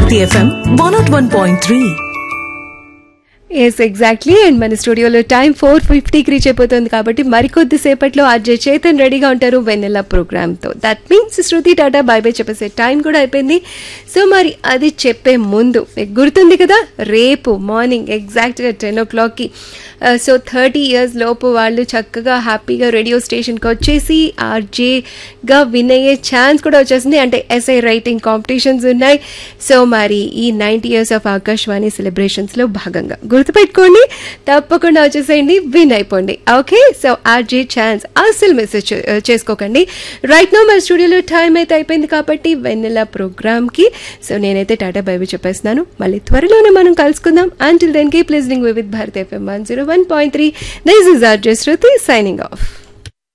Bharati FM one nought one point three yes exactly and మన స్టూడియోలో time four ఫిఫ్టీకి reach అయిపోతుంది కాబట్టి మరికొద్ది సేపట్లో అజయ్ చేతన్ రెడీగా ఉంటారు వెన్నెల ప్రోగ్రామ్తో that means Shruti tata bye bye చెప్పేసే టైం కూడా అయిపోయింది సో మరి అది చెప్పే ముందు మీకు గుర్తుంది కదా రేపు మార్నింగ్ ఎగ్జాక్ట్గా టెన్ ఓ క్లాక్కి సో థర్టీ ఇయర్స్ లోపు వాళ్ళు చక్కగా హ్యాపీగా రేడియో స్టేషన్కి వచ్చేసి ఆర్జేగా విన్ అయ్యే ఛాన్స్ కూడా వచ్చేసింది అంటే ఎస్ఐ రైటింగ్ కాంపిటీషన్స్ ఉన్నాయి సో మరి ఈ నైంటీ ఇయర్స్ ఆఫ్ ఆకాశవాణి సెలబ్రేషన్స్లో భాగంగా గుర్తుపెట్టుకోండి తప్పకుండా వచ్చేసేయండి విన్ అయిపోండి ఓకే సో ఆర్జే ఛాన్స్ అసలు మెసేజ్ చేసుకోకండి రైట్ నో మన స్టూడియోలో టైం అయితే అయిపోయింది కాబట్టి వెన్నెల ప్రోగ్రామ్కి సో నేనైతే టాటా బైబీ చెప్పేస్తున్నాను మళ్ళీ త్వరలోనే మనం కలుసుకుందాం until then keep listening with Bharat FM one zero one point three this is RJ Shruti signing of